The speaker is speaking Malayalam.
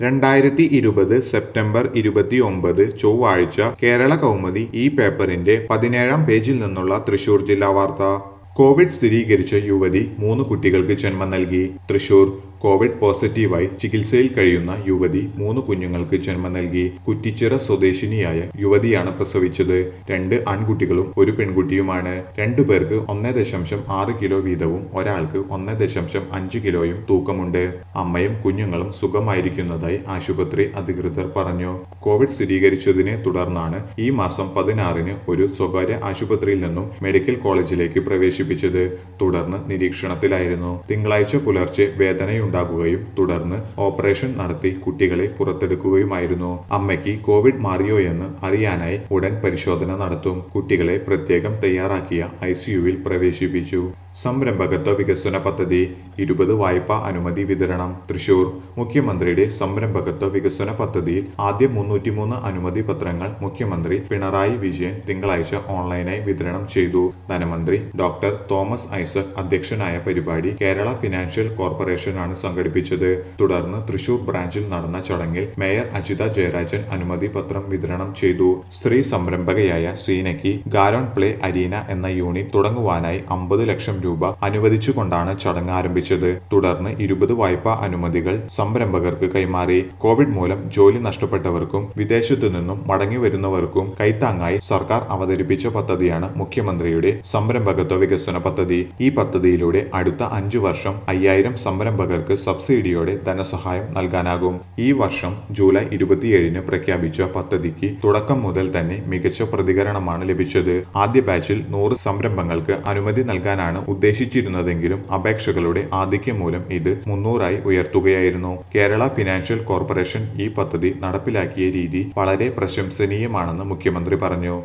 രണ്ടായിരത്തി ഇരുപത് സെപ്റ്റംബർ ഇരുപത്തിയൊമ്പത് ചൊവ്വാഴ്ച കേരള കൗമുദി ഈ പേപ്പറിന്റെ പതിനേഴാം പേജിൽ നിന്നുള്ള തൃശൂർ ജില്ലാ വാർത്ത കോവിഡ് സ്ഥിരീകരിച്ച യുവതി മൂന്ന് കുട്ടികൾക്ക് ജന്മം നൽകി തൃശൂർ കോവിഡ് പോസിറ്റീവായി ചികിത്സയിൽ കഴിയുന്ന യുവതി മൂന്ന് കുഞ്ഞുങ്ങൾക്ക് ജന്മം നൽകി കുറ്റിച്ചിറ സ്വദേശിനിയായ യുവതിയാണ് പ്രസവിച്ചത് രണ്ട് ആൺകുട്ടികളും ഒരു പെൺകുട്ടിയുമാണ് രണ്ടു പേർക്ക് ഒന്നേ ദശാംശം ആറ് കിലോ വീതവും ഒരാൾക്ക് ഒന്നേ ദശാംശം അഞ്ച് കിലോയും തൂക്കമുണ്ട് അമ്മയും കുഞ്ഞുങ്ങളും സുഖമായിരിക്കുന്നതായി ആശുപത്രി അധികൃതർ പറഞ്ഞു കോവിഡ് സ്ഥിരീകരിച്ചതിനെ തുടർന്നാണ് ഈ മാസം പതിനാറിന് ഒരു സ്വകാര്യ ആശുപത്രിയിൽ നിന്നും മെഡിക്കൽ കോളേജിലേക്ക് പ്രവേശിപ്പിച്ചത് തുടർന്ന് നിരീക്ഷണത്തിലായിരുന്നു തിങ്കളാഴ്ച പുലർച്ചെ വേദനയുണ്ടാകുകയും തുടർന്ന് ഓപ്പറേഷൻ നടത്തി കുട്ടികളെ പുറത്തെടുക്കുകയുമായിരുന്നു അമ്മയ്ക്ക് കോവിഡ് മാറിയോ എന്ന് അറിയാനായി ഉടൻ പരിശോധന നടത്തും കുട്ടികളെ പ്രത്യേകം തയ്യാറാക്കിയ ഐ സിയുവിൽ പ്രവേശിപ്പിച്ചു സംരംഭകത്വ വികസന പദ്ധതി ഇരുപത് വായ്പാ അനുമതി വിതരണം തൃശൂർ മുഖ്യമന്ത്രിയുടെ സംരംഭകത്വ വികസന പദ്ധതിയിൽ ആദ്യം മുന്നൂറ്റിമൂന്ന് അനുമതി പത്രങ്ങൾ മുഖ്യമന്ത്രി പിണറായി വിജയൻ തിങ്കളാഴ്ച ഓൺലൈനായി വിതരണം ചെയ്തു ധനമന്ത്രി ഡോക്ടർ തോമസ് ഐസക് അധ്യക്ഷനായ പരിപാടി കേരള ഫിനാൻഷ്യൽ കോർപ്പറേഷനാണ് സംഘടിപ്പിച്ചത് തുടർന്ന് തൃശൂർ ബ്രാഞ്ചിൽ നടന്ന ചടങ്ങിൽ മേയർ അജിത ജയരാജൻ അനുമതി പത്രം വിതരണം ചെയ്തു സ്ത്രീ സംരംഭകയായ സീനയ്ക്ക് ഗാരോൺ പ്ലേ അരീന എന്ന യൂണിറ്റ് തുടങ്ങുവാനായി അമ്പത് ലക്ഷം രൂപ അനുവദിച്ചുകൊണ്ടാണ് ചടങ്ങ് ആരംഭിച്ചത് തുടർന്ന് ഇരുപത് വായ്പാ അനുമതികൾ സംരംഭകർക്ക് കൈമാറി കോവിഡ് മൂലം ജോലി നഷ്ടപ്പെട്ടവർക്കും വിദേശത്തു നിന്നും മടങ്ങി വരുന്നവർക്കും കൈത്താങ്ങായി സർക്കാർ അവതരിപ്പിച്ച പദ്ധതിയാണ് മുഖ്യമന്ത്രിയുടെ സംരംഭകത്വ വികസന പദ്ധതി ഈ പദ്ധതിയിലൂടെ അടുത്ത അഞ്ചു വർഷം അയ്യായിരം സംരംഭകർക്ക് സബ്സിഡിയോടെ ധനസഹായം നൽകാനാകും ഈ വർഷം ജൂലൈ ഇരുപത്തിയേഴിന് പ്രഖ്യാപിച്ച പദ്ധതിക്ക് തുടക്കം മുതൽ തന്നെ മികച്ച പ്രതികരണമാണ് ലഭിച്ചത് ആദ്യ ബാച്ചിൽ നൂറ് സംരംഭങ്ങൾക്ക് അനുമതി നൽകാനാണ് ഉദ്ദേശിച്ചിരുന്നതെങ്കിലും അപേക്ഷകളുടെ ആധിക്യം മൂലം ഇത് മുന്നൂറായി ഉയർത്തുകയായിരുന്നു കേരള ഫിനാൻഷ്യൽ കോർപ്പറേഷൻ ഈ പദ്ധതി നടപ്പിലാക്കിയ രീതി വളരെ പ്രശംസനീയമാണെന്ന് മുഖ്യമന്ത്രി പറഞ്ഞു